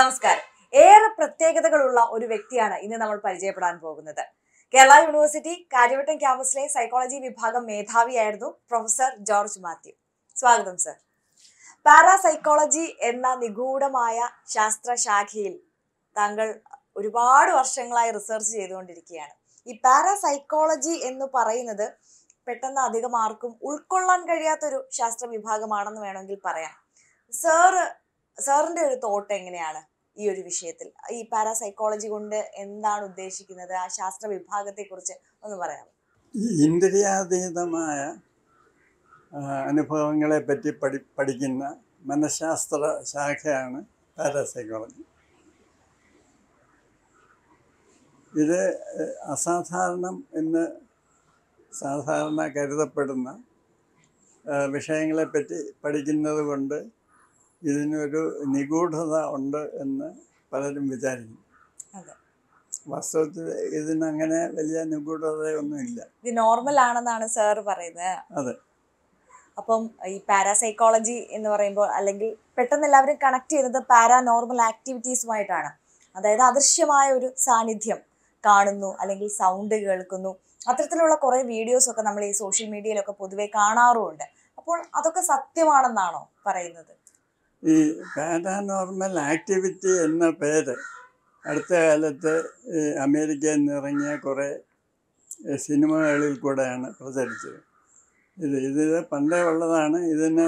നമസ്കാരം ഏറെ പ്രത്യേകതകളുള്ള ഒരു വ്യക്തിയാണ് ഇന്ന് നമ്മൾ പരിചയപ്പെടാൻ പോകുന്നത് കേരള യൂണിവേഴ്സിറ്റി കാര്യവട്ടം ക്യാമ്പസിലെ സൈക്കോളജി വിഭാഗം മേധാവിയായിരുന്നു പ്രൊഫസർ ജോർജ് മാത്യു സ്വാഗതം സർ പാരാസൈക്കോളജി എന്ന നിഗൂഢമായ ശാസ്ത്രശാഖയിൽ താങ്കൾ ഒരുപാട് വർഷങ്ങളായി റിസർച്ച് ചെയ്തുകൊണ്ടിരിക്കുകയാണ് ഈ പാരാസൈക്കോളജി എന്ന് പറയുന്നത് പെട്ടെന്ന് അധികം ആർക്കും ഉൾക്കൊള്ളാൻ കഴിയാത്തൊരു ശാസ്ത്ര വിഭാഗമാണെന്ന് വേണമെങ്കിൽ പറയാം സാറ് സാറിന്റെ ഒരു തോട്ട് എങ്ങനെയാണ് ഈ ഒരു വിഷയത്തിൽ ഈ പാരാസൈക്കോളജി കൊണ്ട് എന്താണ് ഉദ്ദേശിക്കുന്നത് ആ ശാസ്ത്ര വിഭാഗത്തെ കുറിച്ച് ഒന്ന് പറയാമോ ഈ ഇന്ദ്രിയാതീതമായ ആ, അനുഭവങ്ങളെ പറ്റി പഠി പഠിക്കുന്ന മനഃശാസ്ത്ര ശാഖയാണ് പാരാസൈക്കോളജി ഇത് ഏഹ്, അസാധാരണം എന്ന് സാധാരണ കരുതപ്പെടുന്ന ആ, വിഷയങ്ങളെപ്പറ്റി പഠിക്കുന്നത് കൊണ്ട് ഇതിനൊരു നിഗൂഢത ഉണ്ട് എന്ന് പലരും വിചാരിക്കും അതെ വാസ്തവത്തിൽ ഇതിനങ്ങനെ വലിയ നിഗൂഢതയൊന്നുമില്ല ഇത് നോർമൽ ആണെന്നാണ് സാർ പറയുന്നത് അതെ അപ്പം ഈ പാരാസൈക്കോളജി എന്ന് പറയുമ്പോൾ അല്ലെങ്കിൽ പെട്ടെന്ന് എല്ലാവരും കണക്ട് ചെയ്യുന്നത് പാരാനോർമൽ ആക്ടിവിറ്റീസുമായിട്ടാണ് അതായത് അദൃശ്യമായ ഒരു സാന്നിധ്യം കാണുന്നു അല്ലെങ്കിൽ സൗണ്ട് കേൾക്കുന്നു അത്തരത്തിലുള്ള കുറെ വീഡിയോസ് ഒക്കെ നമ്മൾ ഈ സോഷ്യൽ മീഡിയയിലൊക്കെ പൊതുവെ കാണാറുമുണ്ട് അപ്പോൾ അതൊക്കെ സത്യമാണെന്നാണോ പറയുന്നത് ഈ പാരാനോർമൽ ആക്ടിവിറ്റി എന്ന പേര് അടുത്ത കാലത്ത് ഈ അമേരിക്കയിൽ നിന്ന് ഇറങ്ങിയ കുറേ ഏഹ്, സിനിമകളിൽ കൂടെയാണ് പ്രചരിച്ചത് ഇത് ഇത് പണ്ടേ ഉള്ളതാണ് ഇതിന്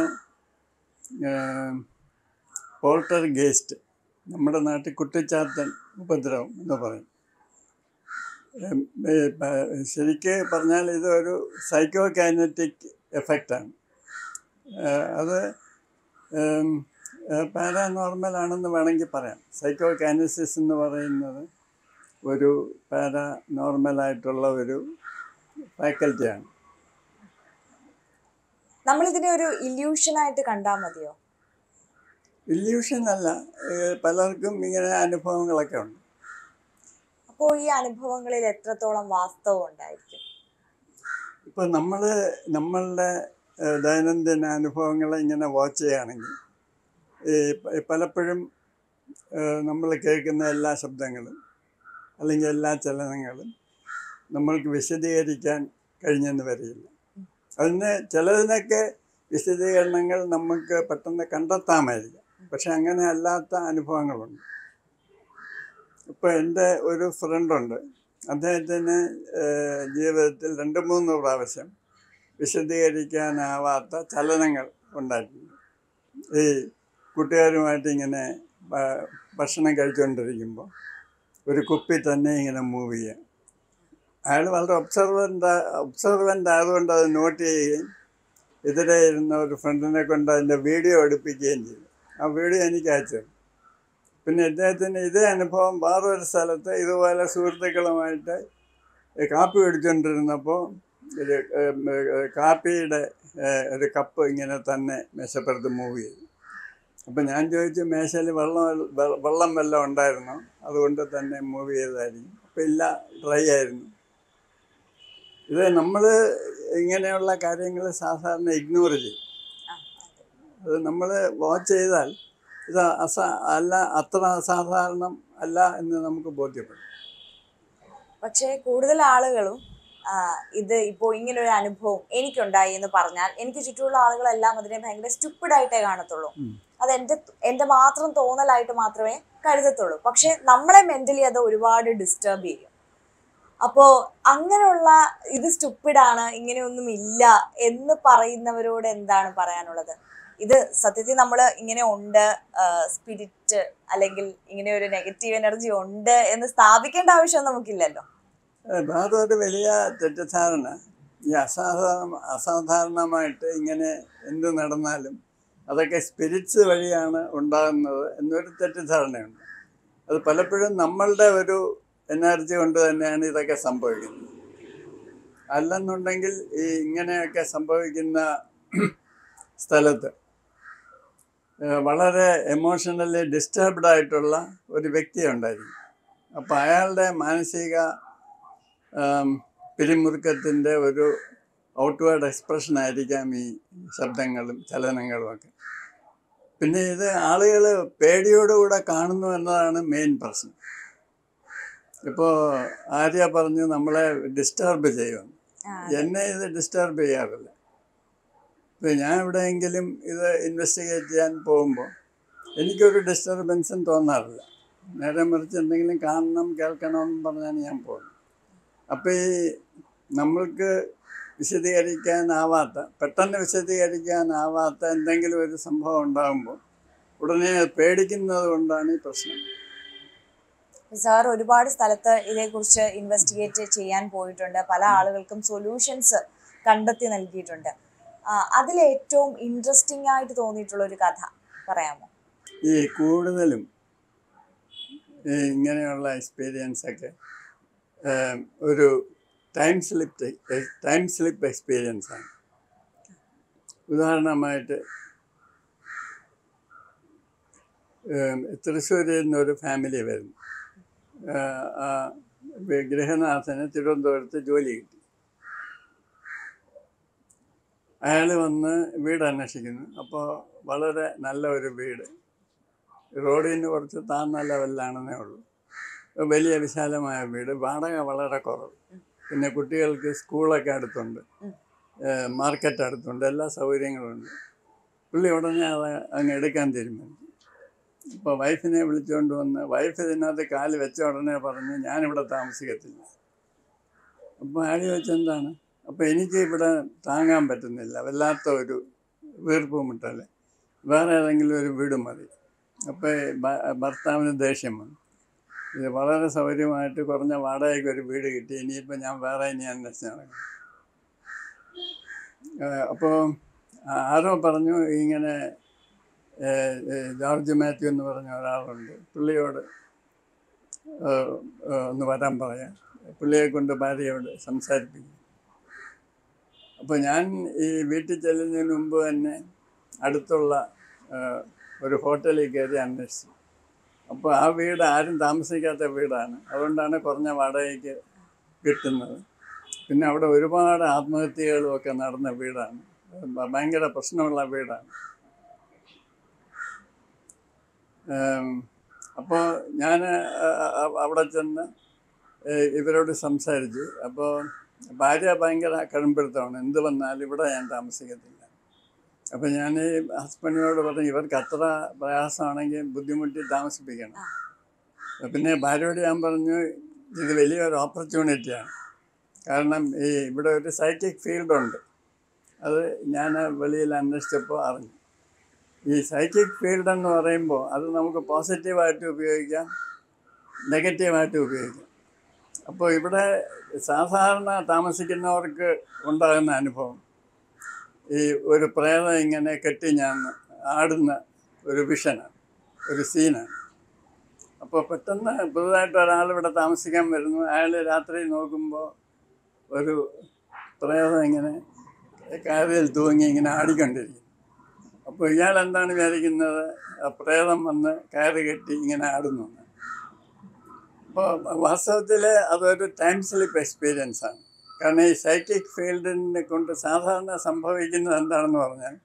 പോൾട്ടർ ഗേസ്റ്റ് നമ്മുടെ നാട്ടിൽ കുട്ടിച്ചാത്തൻ ഉപദ്രവം എന്ന് പറയും ഏം, ഈ പ- ശരിക്ക് പറഞ്ഞാൽ ഇത് ഒരു സൈക്കോ കൈനറ്റിക് എഫക്റ്റാണ് അത് ഏം, പാരാനോർമൽ ആണെന്ന് വേണമെങ്കിൽ പറയാം സൈക്കോ കാനസിസ് എന്ന് പറയുന്നത് ഒരു പാരാനോർമൽ ആയിട്ടുള്ള ഒരു ഫാക്കൽറ്റിയാണ് നമ്മൾ ഇതിനെ ഒരു ഇല്യൂഷൻ ആയിട്ട് കണ്ടാൽ മതിയോ ഇല്യൂഷൻ അല്ല ഏഹ് പലർക്കും ഇങ്ങനെ അനുഭവങ്ങളൊക്കെ ഉണ്ട് അപ്പോൾ ഈ അനുഭവങ്ങളിൽ എത്രത്തോളം വാസ്തവം ഉണ്ടായിരിക്കും ഇപ്പം നമ്മൾ നമ്മളുടെ ഏഹ് ദൈനംദിന അനുഭവങ്ങളെ ഇങ്ങനെ വാച്ച് ചെയ്യുകയാണെങ്കിൽ ഈ പ- പലപ്പോഴും നമ്മൾ കേൾക്കുന്ന എല്ലാ ശബ്ദങ്ങളും അല്ലെങ്കിൽ എല്ലാ ചലനങ്ങളും നമ്മൾക്ക് വിശദീകരിക്കാൻ കഴിഞ്ഞെന്ന് വരില്ല അതിന് ചിലതിനൊക്കെ വിശദീകരണങ്ങൾ നമുക്ക് പെട്ടെന്ന് കണ്ടെത്താമായിരിക്കാം പക്ഷെ അങ്ങനെ അല്ലാത്ത അനുഭവങ്ങളുണ്ട് ഇപ്പോൾ എൻ്റെ ഒരു ഫ്രണ്ടുണ്ട് അദ്ദേഹത്തിന് ഏഹ്, ജീവിതത്തിൽ രണ്ട് മൂന്ന് പ്രാവശ്യം വിശദീകരിക്കാനാവാത്ത ചലനങ്ങൾ ഉണ്ടായിട്ടുണ്ട് ഈ കൂട്ടുകാരുമായിട്ട് ഇങ്ങനെ ഭ- ഭക്ഷണം കഴിച്ചുകൊണ്ടിരിക്കുമ്പോൾ ഒരു കുപ്പി തന്നെ ഇങ്ങനെ മൂവ് ചെയ്യുക അയാൾ വളരെ ഒബ്സർവൻ്റ് ഒബ്സർവൻ്റ് ആയതുകൊണ്ട് അത് നോട്ട് ചെയ്യുകയും എതിരെ ഇരുന്ന ഒരു ഫ്രണ്ടിനെ കൊണ്ട് അതിൻ്റെ വീഡിയോ എടുപ്പിക്കുകയും ചെയ്തു ആ വീഡിയോ എനിക്ക് അയച്ചു തന്നു. പിന്നെ ഇദ്ദേഹത്തിന് ഇതേ അനുഭവം വേറൊരു സ്ഥലത്ത് ഇതുപോലെ സുഹൃത്തുക്കളുമായിട്ട് ഈ കാപ്പി കുടിച്ചുകൊണ്ടിരുന്നപ്പോൾ ഒരു ഏം, ഏ, കാപ്പിയുടെ ഏ, ഒരു കപ്പ് ഇങ്ങനെ തന്നെ മേശപ്പുറത്ത് മൂവ് ചെയ്തു അപ്പം ഞാൻ ചോദിച്ചു മേശയിൽ വെള്ളം വെ- വെള്ളം വല്ലതും ഉണ്ടായിരുന്നോ അതുകൊണ്ട് തന്നെ മൂവ് ചെയ്തതായിരിക്കും അപ്പം ഇല്ല ഡ്രൈ ആയിരുന്നു ഇത് നമ്മൾ ഇങ്ങനെയുള്ള കാര്യങ്ങൾ സാധാരണ ഇഗ്നോർ ചെയ്യും ആ, അത് നമ്മൾ വാച്ച് ചെയ്താൽ ഇത് അസാ അല്ല അത്ര അസാധാരണം അല്ല എന്ന് നമുക്ക് ബോധ്യപ്പെടും പക്ഷേ കൂടുതൽ ആളുകളും ആ, ഇത് ഇപ്പോൾ ഇങ്ങനെ ഒരു അനുഭവം എനിക്കുണ്ടായി എന്ന് പറഞ്ഞാൽ എനിക്ക് ചുറ്റുമുള്ള ആളുകളെല്ലാം അതിനെ ഭയങ്കര സ്റ്റുപ്പിഡ് ആയിട്ടേ കാണത്തുള്ളൂ ഉം. അത് എൻ്റെ എൻ്റെ മാത്രം തോന്നലായിട്ട് മാത്രമേ കരുതത്തുള്ളൂ പക്ഷെ നമ്മളെ മെന്റലി അത് ഒരുപാട് ഡിസ്റ്റർബ് ചെയ്യും അപ്പോ അങ്ങനെയുള്ള ഇത് സ്റ്റുപ്പിഡാണ് ഇങ്ങനെയൊന്നും ഇല്ല എന്ന് പറയുന്നവരോട് എന്താണ് പറയാനുള്ളത് ഇത് സത്യത്തിൽ നമ്മൾ ഇങ്ങനെ ഉണ്ട് സ്പിരിറ്റ് അല്ലെങ്കിൽ ഇങ്ങനെ ഒരു നെഗറ്റീവ് എനർജി ഉണ്ട് എന്ന് സ്ഥാപിക്കേണ്ട ആവശ്യം നമുക്കില്ലല്ലോ ഏഹ് അതൊരു വലിയ തെറ്റിദ്ധാരണ ഈ അസാധാരണ അസാധാരണമായിട്ട് ഇങ്ങനെ എന്ത് നടന്നാലും അതൊക്കെ സ്പിരിറ്റ്സ് വഴിയാണ് ഉണ്ടാകുന്നത് എന്നൊരു തെറ്റിദ്ധാരണയുണ്ട് അത് പലപ്പോഴും നമ്മളുടെ ഒരു എനർജി കൊണ്ട് തന്നെയാണ് ഇതൊക്കെ സംഭവിക്കുന്നത് അല്ലെന്നുണ്ടെങ്കിൽ ഈ ഇങ്ങനെയൊക്കെ സംഭവിക്കുന്ന സ്ഥലത്ത് ഏഹ് വളരെ എമോഷണലി ഡിസ്റ്റർബ്ഡ് ആയിട്ടുള്ള ഒരു വ്യക്തി ഉണ്ടായിരിക്കും അപ്പോൾ അയാളുടെ മാനസിക ആം, പിരിമുറുക്കത്തിൻ്റെ ഒരു ഔട്ട്വേർഡ് എക്സ്പ്രഷൻ ആയിരിക്കാം ഈ ശബ്ദങ്ങളും ചലനങ്ങളും ഒക്കെ പിന്നെ ഇത് ആളുകൾ പേടിയോടുകൂടെ കാണുന്നു എന്നതാണ് മെയിൻ പ്രശ്നം ഇപ്പോൾ ആര്യ പറഞ്ഞു നമ്മളെ ഡിസ്റ്റർബ് ചെയ്യുമെന്ന് ആ, എന്നെ ഇത് ഡിസ്റ്റർബ് ചെയ്യാറില്ല ഇപ്പം ഞാൻ എവിടെയെങ്കിലും ഇത് ഇൻവെസ്റ്റിഗേറ്റ് ചെയ്യാൻ പോകുമ്പോൾ എനിക്കൊരു ഡിസ്റ്റർബൻസും തോന്നാറില്ല നേരെ മറിച്ച് എന്തെങ്കിലും കാണണം കേൾക്കണം എന്ന് പറഞ്ഞാണ് ഞാൻ പോകുന്നത് അപ്പോൾ ഈ നമ്മൾക്ക് വിശദീകരിക്കാനാവാത്ത പെട്ടെന്ന് വിശദീകരിക്കാനാവാത്ത എന്തെങ്കിലും ഒരു സംഭവം ഉണ്ടാകുമ്പോൾ ഉടനെ അത് പേടിക്കുന്നത് കൊണ്ടാണ് ഈ പ്രശ്നം സാർ ഒരുപാട് സ്ഥലത്ത് ഇതേക്കുറിച്ച് ഇൻവെസ്റ്റിഗേറ്റ് ചെയ്യാൻ പോയിട്ടുണ്ട് പല ആളുകൾക്കും സൊല്യൂഷൻസ് കണ്ടെത്തി നൽകിയിട്ടുണ്ട് ആ, അതിലേറ്റവും ഇൻട്രസ്റ്റിംഗ് ആയിട്ട് തോന്നിയിട്ടുള്ള ഒരു കഥ പറയാമോ ഈ കൂടുതലും ഈ ഇങ്ങനെയുള്ള എക്സ്പീരിയൻസ് ഒക്കെ ഏം, ഒരു time slip time slip experience ആണ് ഉദാഹരണമായിട്ട് ഏം, തൃശ്ശൂരിൽ നിന്നൊരു ഫാമിലി വരുന്നു ആ, ആ ഗൃഹനാഥന് തിരുവനന്തപുരത്ത് ജോലി കിട്ടി അയാൾ വന്ന് വീട് അന്വേഷിക്കുന്നു അപ്പോൾ വളരെ നല്ല ഒരു വീട് റോഡിൽ നിന്ന് കുറച്ച് താഴ്ന്ന ലെവലിലാണെന്നേ ഉള്ളൂ വലിയ വിശാലമായ വീട് വാടക വളരെ കുറവ് പിന്നെ കുട്ടികൾക്ക് സ്കൂളൊക്കെ അടുത്തുണ്ട് ഏഹ് മാർക്കറ്റ് അടുത്തുണ്ട് എല്ലാ സൗകര്യങ്ങളുണ്ട് പുള്ളി ഉടനെ അത് അങ്ങ് എടുക്കാൻ തീരുമാനിച്ചു അപ്പോൾ വൈഫിനെ വിളിച്ചുകൊണ്ട് വന്ന് വൈഫ് ഇതിനകത്ത് കാല് വെച്ച ഉടനെ പറഞ്ഞ് ഞാനിവിടെ താമസിക്കത്തില്ല അപ്പോൾ അയാൾ ചോദിച്ചെന്താണ് അപ്പോൾ എനിക്ക് ഇവിടെ താങ്ങാൻ പറ്റുന്നില്ല വല്ലാത്ത ഒരു വീർപ്പ് മുട്ടല് വേറെ ഏതെങ്കിലും ഒരു വീട് മതി അപ്പോൾ ഭർത്താവിന് ദേഷ്യം വന്നു ഇത് വളരെ സൗകര്യമായിട്ട് കുറഞ്ഞ വാടകയ്ക്ക് ഒരു വീട് കിട്ടി ഇനിയിപ്പോൾ ഞാൻ വേറെ ഇനി അന്വേഷിച്ച് നടക്കണം അപ്പോൾ ആരോ പറഞ്ഞു ഇങ്ങനെ ഏഹ്, ഏഹ്, ജോർജ് മാത്യു എന്ന് പറഞ്ഞ ഒരാളുണ്ട് പുള്ളിയോട് ഏഹ്, ഏഹ്, ഒന്ന് വരാൻ പറയാം പുള്ളിയെ കൊണ്ട് ഭാര്യയോട് സംസാരിപ്പിക്കും അപ്പോൾ ഞാൻ ഈ വീട്ടിൽ ചെല്ലുന്നതിന് മുമ്പ് തന്നെ അടുത്തുള്ള ഏഹ്, ഒരു ഹോട്ടലിൽ കയറി അന്വേഷിച്ചു അപ്പോൾ ആ വീട് ആരും താമസിക്കാത്ത വീടാണ് അതുകൊണ്ടാണ് കുറഞ്ഞ വാടകയ്ക്ക് കിട്ടുന്നത് പിന്നെ അവിടെ ഒരുപാട് ആത്മഹത്യകളും ഒക്കെ നടന്ന വീടാണ് ഭ- ഭയങ്കര പ്രശ്നമുള്ള വീടാണ് അപ്പോൾ ഞാൻ അവിടെ ചെന്ന് ഏഹ്, ഇവരോട് സംസാരിച്ചു അപ്പോൾ ഭാര്യ ഭയങ്കര കടുംപിടുത്തമാണ് എന്ത് വന്നാലും ഇവിടെ ഞാൻ താമസിക്കത്തില്ല അപ്പം ഞാൻ ഈ ഹസ്ബൻഡിനോട് പറഞ്ഞു ഇവർക്ക് അത്ര പ്രയാസമാണെങ്കിൽ ബുദ്ധിമുട്ടി താമസിപ്പിക്കണം പിന്നെ ഭാര്യയോട് ഞാൻ പറഞ്ഞു ഇത് വലിയൊരു ഓപ്പർച്യൂണിറ്റിയാണ് കാരണം ഈ ഇവിടെ ഒരു സൈക്കിക് ഫീൽഡുണ്ട് അത് ഞാൻ വെളിയിൽ അന്വേഷിച്ചപ്പോൾ അറിഞ്ഞു ഈ സൈക്കിക് ഫീൽഡ് എന്ന് പറയുമ്പോൾ അത് നമുക്ക് പോസിറ്റീവായിട്ട് ഉപയോഗിക്കാം നെഗറ്റീവായിട്ട് ഉപയോഗിക്കാം അപ്പോൾ ഇവിടെ സാധാരണ താമസിക്കുന്നവർക്ക് ഉണ്ടാകുന്ന അനുഭവം ഈ ഒരു പ്രേതം ഇങ്ങനെ കെട്ടി ഞാൻ ആടുന്ന ഒരു വിഷനാണ് ഒരു സീനാണ് അപ്പോൾ പെട്ടെന്ന് പുതുതായിട്ട് ഒരാൾ ഇവിടെ താമസിക്കാൻ വരുന്നു അയാൾ രാത്രി നോക്കുമ്പോൾ ഒരു പ്രേതം ഇങ്ങനെ കാറിൽ തൂങ്ങി ഇങ്ങനെ ആടിക്കൊണ്ടിരിക്കും അപ്പോൾ ഇയാൾ എന്താണ് വിചാരിക്കുന്നത് ആ പ്രേതം വന്ന് കയറ് കെട്ടി ഇങ്ങനെ ആടുന്നു അപ്പോൾ വാസ്തവത്തിൽ അതൊരു ടൈം സ്ലിപ്പ് എക്സ്പീരിയൻസ് ആണ് കാരണം ഈ സൈക്കിക് ഫീൽഡിനെ കൊണ്ട് സാധാരണ സംഭവിക്കുന്നത് എന്താണെന്ന് പറഞ്ഞാൽ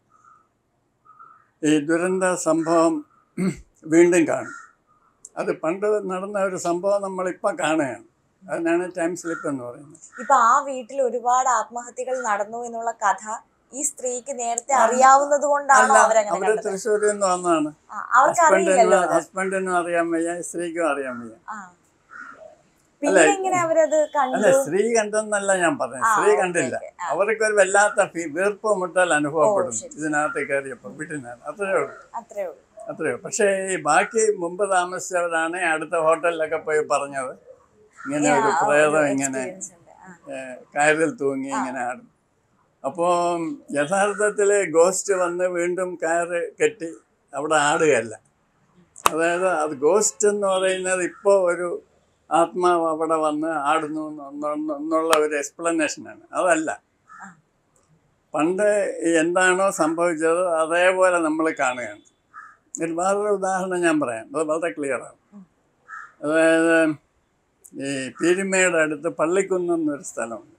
ഈ ദുരന്ത സംഭവം വീണ്ടും കാണും അത് പണ്ട് നടന്ന ഒരു സംഭവം നമ്മളിപ്പോൾ കാണുകയാണ് അതിനാണ് ടൈം സ്ലിപ്പ് എന്ന് പറയുന്നത് ഇപ്പൊ ആ വീട്ടിൽ ഒരുപാട് ആത്മഹത്യകൾ നടന്നു എന്നുള്ള കഥ ഈ സ്ത്രീക്ക് നേരത്തെ അറിയാവുന്നത് കൊണ്ടാണോ അല്ല അവരങ്ങനെ അവര് കണ്ടത് തൃശ്ശൂരിൽ നിന്ന് വന്നതാണ് ആ, അവർക്ക് അറിയില്ലല്ലോ ഹസ്ബൻഡിനും അത്. ഹസ്ബൻഡിനും അറിയാൻ വയ്യ സ്ത്രീക്കും അറിയാൻ വയ്യ ആ. പിന്നെ എങ്ങനെ അവരത് അല്ല കണ്ടു സ്ത്രീ കണ്ടെന്നല്ല ഞാൻ പറഞ്ഞത് ആ, സ്ത്രീ ഓക്കേ, കണ്ടില്ല ഓക്കേ. ആ. അവർക്ക് ഒരു വല്ലാത്ത ഫീ- വീർപ്പ് മുട്ടൽ അനുഭവപ്പെടുന്നു ശരി. ഇതിനകത്ത് കയറിയപ്പോൾ വീട്ടിനകത്ത് അത്രേ ഉള്ളൂ അത്രേ ഉള്ളൂ അത്രയോ പക്ഷേ ഈ ബാക്കി മുമ്പ് താമസിച്ചവരാണ് അടുത്ത ഹോട്ടലിലൊക്കെ പോയി പറഞ്ഞത് ഇങ്ങനെ ആ, ഒരു ആ, പ്രേതം ഒരു ഇങ്ങനെ experience ഉണ്ട്. ആ. ഏഹ്, കയറിൽ തൂങ്ങി ഇങ്ങനെ ആടും അപ്പോൾ യഥാർത്ഥത്തിൽ ഗോസ്റ്റ് വന്ന് വീണ്ടും കയറ് കെട്ടി അവിടെ ആടുകയല്ല അതായത് അത് ഗോസ്റ്റ് എന്ന് പറയുന്നത് ഇപ്പോൾ ഒരു ആത്മാവ് അവിടെ വന്ന് ആടുന്നു എന്നൊന്ന് എന്നുള്ള ഒരു എക്സ്പ്ലനേഷനാണ് അതല്ല പണ്ട് എന്താണോ സംഭവിച്ചത് അതേപോലെ നമ്മൾ കാണുകയാണ് ഒരു വേറൊരു ഉദാഹരണം ഞാൻ പറയാം അത് വളരെ ക്ലിയറാണ് അതായത് ഈ പീരുമയുടെ അടുത്ത് പള്ളിക്കുന്ന് എന്നൊരു സ്ഥലമുണ്ട്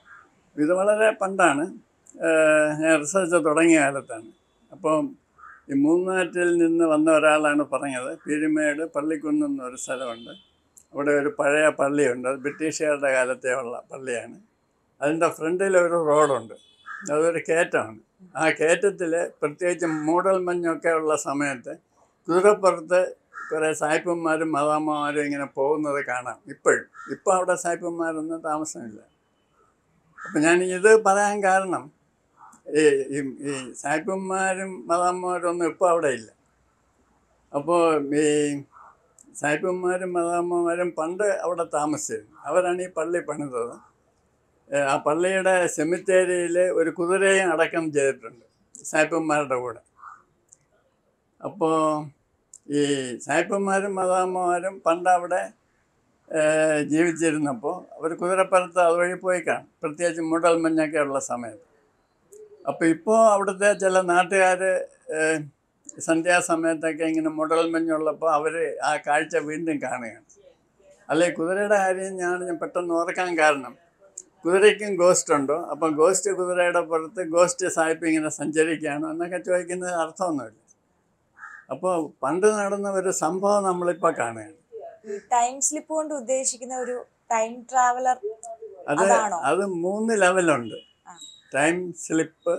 ഇത് വളരെ പണ്ടാണ് ഏഹ് ഞാൻ റിസർച്ച് തുടങ്ങിയ കാലത്താണ് അപ്പം ഈ മൂന്നാറ്റിൽ നിന്ന് വന്ന ഒരാളാണ് പറഞ്ഞത് പീരുമേട് പള്ളിക്കുന്ന് എന്നൊരു സ്ഥലമുണ്ട് അവിടെ ഒരു പഴയ പള്ളിയുണ്ട് അത് ബ്രിട്ടീഷുകാരുടെ കാലത്തെ ഉള്ള പള്ളിയാണ് അതിൻ്റെ ഫ്രണ്ടിൽ ഒരു റോഡുണ്ട് അതൊരു കയറ്റമാണ് ആ കയറ്റത്തിൽ പ്രത്യേകിച്ച് മൂടൽ മഞ്ഞൊക്കെ ഉള്ള സമയത്ത് കുതിരപ്പുറത്ത് കുറേ സായിപ്പന്മാരും മദാമ്മമാരും ഇങ്ങനെ പോകുന്നത് കാണാം ഇപ്പോഴും ഇപ്പോൾ അവിടെ സായിപ്പന്മാരൊന്നും താമസമില്ല അപ്പം ഞാൻ ഇത് പറയാൻ കാരണം ഈ ഈ ഈ സായിപ്പന്മാരും മദാമ്മമാരും ഒന്നും ഇപ്പോൾ അവിടെ ഇല്ല അപ്പോൾ ഈ സായിപ്പന്മാരും മദാമ്മമാരും പണ്ട് അവിടെ താമസിച്ചിരുന്നു അവരാണ് ഈ പള്ളി പണിതത് ഏ, ആ പള്ളിയുടെ സെമിത്തേരിയിൽ ഒരു കുതിരയും അടക്കം ചെയ്തിട്ടുണ്ട് സായിപ്പന്മാരുടെ കൂടെ അപ്പോൾ ഈ സായിപ്പന്മാരും മദാമ്മമാരും പണ്ട് അവിടെ ഏ, ജീവിച്ചിരുന്നപ്പോൾ അവർ കുതിരപ്പുറത്ത് അതുവഴി പോയി കാണും പ്രത്യേകിച്ച് മൂടൽ മഞ്ഞൊക്കെ ഉള്ള സമയത്ത് അപ്പോൾ ഇപ്പോൾ അവിടുത്തെ ചില നാട്ടുകാർ സന്ധ്യാസമയത്തൊക്കെ ഇങ്ങനെ മൂടൽ മഞ്ഞുള്ളപ്പോൾ അവർ ആ കാഴ്ച വീണ്ടും കാണുകയാണ് അല്ലെ കുതിരയുടെ കാര്യം ഞാൻ ഞാൻ പെട്ടെന്ന് ഓർക്കാൻ കാരണം കുതിരയ്ക്കും ഗോസ്റ്റ് ഉണ്ടോ അപ്പം ഗോസ്റ്റ് കുതിരയുടെ പുറത്ത് ഗോസ്റ്റ് സായിപ്പ് ഇങ്ങനെ സഞ്ചരിക്കുകയാണോ എന്നൊക്കെ ചോദിക്കുന്നത് അർത്ഥമൊന്നുമില്ല അപ്പോൾ പണ്ട് നടന്ന ഒരു സംഭവം നമ്മളിപ്പോൾ കാണുകയാണ് ഈ ടൈം സ്ലിപ്പ് കൊണ്ട് ഉദ്ദേശിക്കുന്ന ഒരു ടൈം ട്രാവലർ അത് അതാണോ? അത് മൂന്ന് ലെവലുണ്ട് ആ. ടൈം സ്ലിപ്പ്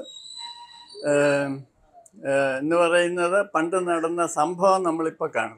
എന്ന് പറയുന്നത് പണ്ട് നടന്ന സംഭവം നമ്മളിപ്പോൾ കാണും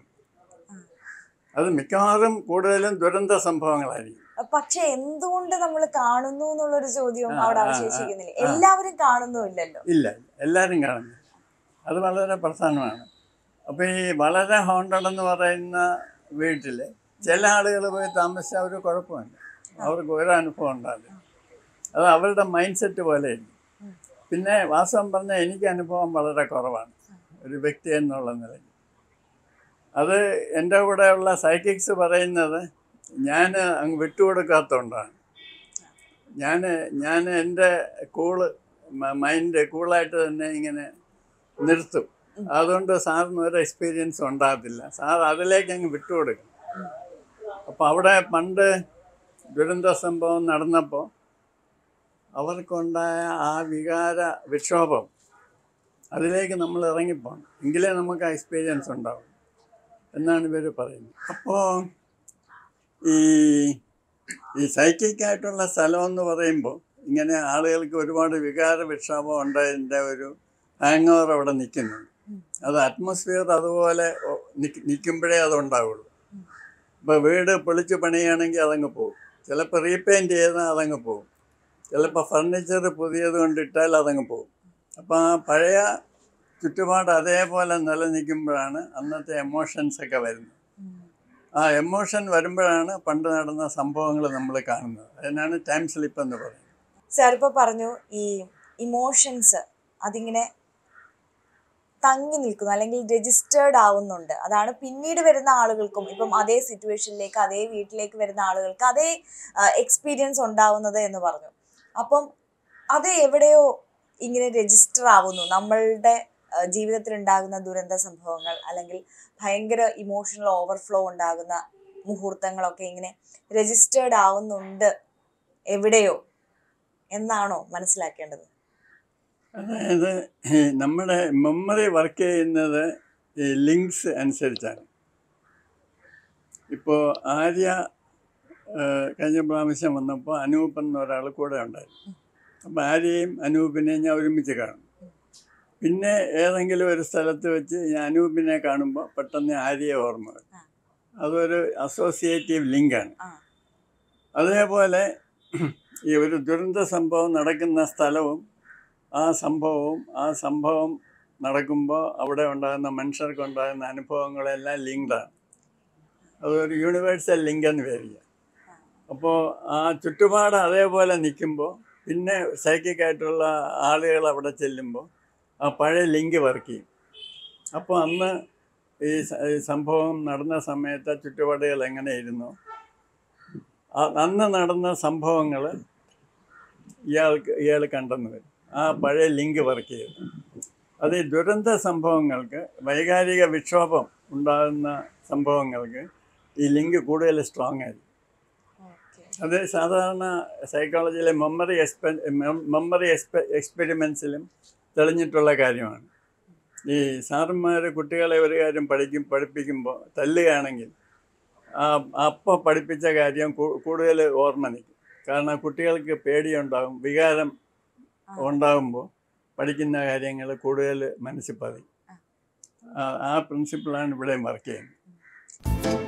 അത് മിക്കവാറും കൂടുതലും ദുരന്ത സംഭവങ്ങളായിരിക്കും പക്ഷെ എന്തുകൊണ്ട് നമ്മൾ കാണുന്നു എന്നുള്ളൊരു ചോദ്യവും ആ, അവിടെ ആ, ആ, അവശേഷിക്കുന്നില്ല ആ. എല്ലാവരും കാണുന്നുമില്ലല്ലോ ഇല്ല എല്ലാവരും കാണുന്നു അത് വളരെ പ്രധാനമാണ് അപ്പോൾ ഈ വളരെ ഹോണ്ടഡ് എന്ന് പറയുന്ന വീട്ടിൽ ചില ആളുകൾ പോയി താമസിച്ചാൽ അവർ കുഴപ്പമില്ല അവർക്ക് ഒരു അനുഭവം ഉണ്ടാവില്ല അത് അവരുടെ മൈൻഡ് സെറ്റ് പോലെയായിരിക്കും പിന്നെ വാസ്തവം പറഞ്ഞാൽ എനിക്ക് അനുഭവം വളരെ കുറവാണ് ഒരു വ്യക്തി എന്നുള്ള നിലയ്ക്ക് അത് എൻ്റെ കൂടെയുള്ള സൈക്കിക്സ് പറയുന്നത് ഞാൻ അങ്ങ് വിട്ടുകൊടുക്കാത്തതുകൊണ്ടാണ് ഞാൻ ഞാൻ എൻ്റെ കൂള് മൈൻഡ് കൂളായിട്ട് തന്നെ ഇങ്ങനെ നിർത്തും അതുകൊണ്ട് സാറിന് ഒരു എക്സ്പീരിയൻസ് ഉണ്ടാകത്തില്ല സാർ അതിലേക്ക് അങ്ങ് വിട്ടുകൊടുക്കും അപ്പോൾ അവിടെ പണ്ട് ദുരന്ത സംഭവം നടന്നപ്പോൾ അവർക്കുണ്ടായ ആ വികാര വിക്ഷോഭം അതിലേക്ക് നമ്മൾ ഇറങ്ങിപ്പോകണം എങ്കിലേ നമുക്ക് ആ എക്സ്പീരിയൻസ് ഉണ്ടാവും എന്നാണ് ഇവർ പറയുന്നത് അപ്പോൾ ഈ ഈ സൈക്കിക് ആയിട്ടുള്ള സ്ഥലം എന്ന് പറയുമ്പോൾ ഇങ്ങനെ ആളുകൾക്ക് ഒരുപാട് വികാര വിക്ഷോഭം ഉണ്ടായതിൻ്റെ ഒരു ഹാങ് ഓവർ അവിടെ നിൽക്കുന്നുണ്ട് അത് അറ്റ്മോസ്ഫിയർ അതുപോലെ നിൽക്കുമ്പോഴേ അത് ഉണ്ടാവുള്ളൂ ഇപ്പോൾ വീട് പൊളിച്ച് പണിയുകയാണെങ്കിൽ അതങ്ങ് പോകും ചിലപ്പോൾ റീപെയിൻറ്റ് ചെയ്താൽ അതങ്ങ് പോകും ചിലപ്പോൾ ഫർണിച്ചർ പുതിയത് കൊണ്ടിട്ടാൽ അതങ്ങ് പോകും അപ്പോൾ ആ പഴയ ചുറ്റുപാട് അതേപോലെ നിലനിൽക്കുമ്പോഴാണ് അന്നത്തെ എമോഷൻസ് ഒക്കെ വരുന്നത് ആ എമോഷൻ വരുമ്പോഴാണ് പണ്ട് നടന്ന സംഭവങ്ങൾ നമ്മൾ കാണുന്നത് അതിനാണ് ടൈം സ്ലിപ്പ് എന്ന് പറയുന്നത് സാർ ഇപ്പൊ പറഞ്ഞു ഈ ഇമോഷൻസ് അതിങ്ങനെ തങ്ങി നിൽക്കുന്നു അല്ലെങ്കിൽ രജിസ്റ്റേർഡ് ആവുന്നുണ്ട് അതാണ് പിന്നീട് വരുന്ന ആളുകൾക്കും ഇപ്പം അതേ സിറ്റുവേഷനിലേക്ക് അതേ വീട്ടിലേക്ക് വരുന്ന ആളുകൾക്ക് അതേ എക്സ്പീരിയൻസ് ഉണ്ടാവുന്നത് എന്ന് പറഞ്ഞു അപ്പം അത് എവിടെയോ ഇങ്ങനെ രജിസ്റ്റർ ആവുന്നു നമ്മളുടെ ആ, ജീവിതത്തിൽ ഉണ്ടാകുന്ന ദുരന്ത സംഭവങ്ങൾ അല്ലെങ്കിൽ ഭയങ്കര ഇമോഷണൽ ഓവർഫ്ലോ ഉണ്ടാകുന്ന മുഹൂർത്തങ്ങളൊക്കെ ഇങ്ങനെ രജിസ്റ്റേർഡ് ആവുന്നുണ്ട് എവിടെയോ എന്നാണോ മനസ്സിലാക്കേണ്ടത് അതായത് ഈ നമ്മുടെ മെമ്മറി വർക്ക് ചെയ്യുന്നത് ഈ ലിങ്ക്സ് അനുസരിച്ചാണ് ഇപ്പോൾ ആര്യ ആ, കഴിഞ്ഞ പ്രാവശ്യം വന്നപ്പോൾ അനൂപ് എന്ന ഒരാൾ കൂടെ ഉണ്ടായിരുന്നു അപ്പോൾ ആര്യയും അനൂപിനെയും ഞാൻ ഒരുമിച്ച് കാണും പിന്നെ ഏതെങ്കിലും ഒരു സ്ഥലത്ത് വെച്ച് ഞാൻ അനൂപിനെ കാണുമ്പോൾ പെട്ടെന്ന് ആര്യയെ ഓർമ്മ വരും ആ. അതൊരു അസോസിയേറ്റീവ് ലിങ്കാണ് ആ. അതേപോലെ ഈ ഒരു ദുരന്ത സംഭവം നടക്കുന്ന സ്ഥലവും ആ സംഭവവും ആ സംഭവം നടക്കുമ്പോൾ അവിടെ ഉണ്ടാകുന്ന മനുഷ്യർക്ക് ഉണ്ടാകുന്ന അനുഭവങ്ങളെല്ലാം ലിങ്ക്ഡാണ് അതൊരു യൂണിവേഴ്സൽ ലിങ്ക് എന്ന് പേരില്ല അപ്പോൾ ആ ചുറ്റുപാട് അതേപോലെ നിൽക്കുമ്പോൾ പിന്നെ psychic ആയിട്ടുള്ള ആളുകൾ അവിടെ ചെല്ലുമ്പോൾ ആ പഴയ ലിങ്ക് വർക്ക് ചെയ്യും അപ്പോൾ അന്ന് ഈ സ- ഈ സംഭവം നടന്ന സമയത്ത് ആ ചുറ്റുപാടുകൾ എങ്ങനെയിരുന്നു ആ- അന്ന് നടന്ന സംഭവങ്ങൾ ഇയാൾക്ക് ഇയാൾ കണ്ടെന്ന് വരും ആ പഴയ ലിങ്ക് വർക്ക് ചെയ്തു അത് ഈ ദുരന്ത സംഭവങ്ങൾക്ക് വൈകാരിക വിക്ഷോഭം ഉണ്ടാകുന്ന സംഭവങ്ങൾക്ക് ഈ ലിങ്ക് കൂടുതൽ സ്ട്രോങ് ആയിരിക്കും അത് സാധാരണ സൈക്കോളജിയിലെ മെമ്മറി എക്സ്പെ മെമ്മറി എക്സ്പെ എക്സ്പെരിമെൻസിലും തെളിഞ്ഞിട്ടുള്ള കാര്യമാണ് ഈ സാറന്മാർ കുട്ടികളെ ഒരു കാര്യം പഠിക്കും പഠിപ്പിക്കുമ്പോൾ തല്ലുകയാണെങ്കിൽ ആ അപ്പോൾ പഠിപ്പിച്ച കാര്യം കൂ- കൂടുതൽ ഓർമ്മ നിൽക്കും കാരണം കുട്ടികൾക്ക് പേടിയുണ്ടാകും വികാരം ഉണ്ടാകുമ്പോൾ പഠിക്കുന്ന കാര്യങ്ങൾ കൂടുതൽ മനസ്സിൽ പതിയും ആ- ആ പ്രിൻസിപ്പിളാണ് ഇവിടെ വർക്ക് ചെയ്യുന്നത്